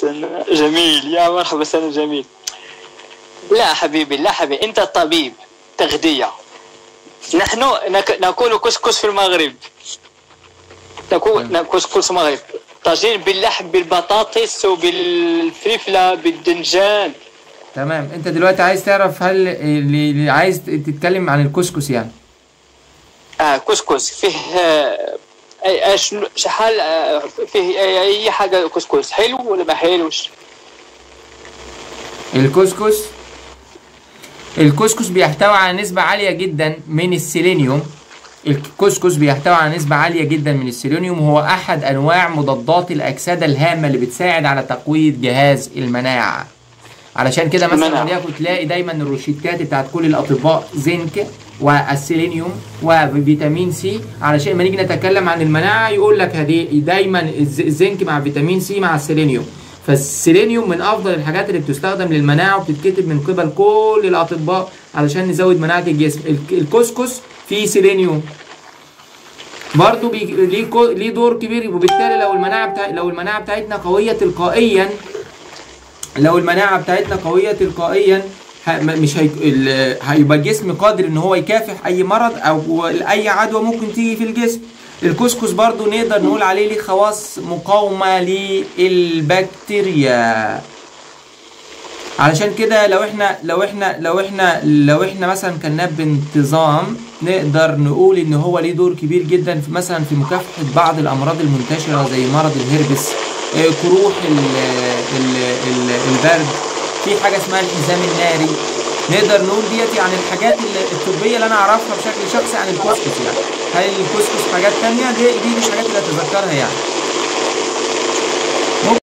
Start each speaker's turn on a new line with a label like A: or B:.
A: سنة جميل يا مرحبا سنة جميل لا حبيبي لا حبيبي أنت طبيب تغذية نحن نك- ناكل كسكس في المغرب ناكل كسكس في المغرب طاجين باللحم بالبطاطس وبالفلفلة بالدنجان
B: تمام انت دلوقتي عايز تعرف هل اللي اللي عايز تتكلم عن الكسكس يعني
A: آه كسكس فيه آه أي أش شحال آه فيه أي, أي حاجة كسكس حلو ولا ما حلوش؟
B: الكسكس الكسكس بيحتوي على نسبة عالية جدا من السيلينيوم الكسكس بيحتوي على نسبة عالية جدا من السيلينيوم وهو أحد أنواع مضادات الأكسدة الهامة اللي بتساعد على تقوية جهاز المناعة علشان كده مثلا
A: المناعة.
B: وليكن تلاقي دايما الروشتات بتاعت كل الأطباء زنك والسيلينيوم وفيتامين سي علشان لما نيجي نتكلم عن المناعة يقول لك هدي دايما الز- الزنك مع فيتامين سي مع السيلينيوم فالسيلينيوم من افضل الحاجات اللي بتستخدم للمناعه وبتتكتب من قبل كل الاطباء علشان نزود مناعه الجسم الك- الكسكس فيه سيلينيوم برضه بي... ليه كو... ليه دور كبير وبالتالي لو المناعه بتاع... لو المناعه بتاعتنا قويه تلقائيا لو المناعه بتاعتنا قويه تلقائيا ه... م- مش هي... ال... هيبقى الجسم قادر ان هو يكافح اي مرض او اي عدوى ممكن تيجي في الجسم الكسكس برضو نقدر نقول عليه ليه خواص مقاومه للبكتيريا علشان كده لو احنا لو احنا لو احنا لو احنا مثلا كنا بانتظام نقدر نقول ان هو ليه دور كبير جدا في مثلا في مكافحه بعض الامراض المنتشره زي مرض الهربس آه، كروح ال ال ال البرد في حاجه اسمها الحزام الناري نقدر نقول ديت يعني الحاجات ال- الطبيه اللي انا اعرفها بشكل شخصي عن الكسكس يعني هل الكسكس حاجات تانية دي دي الحاجات اللي اتذكرها يعني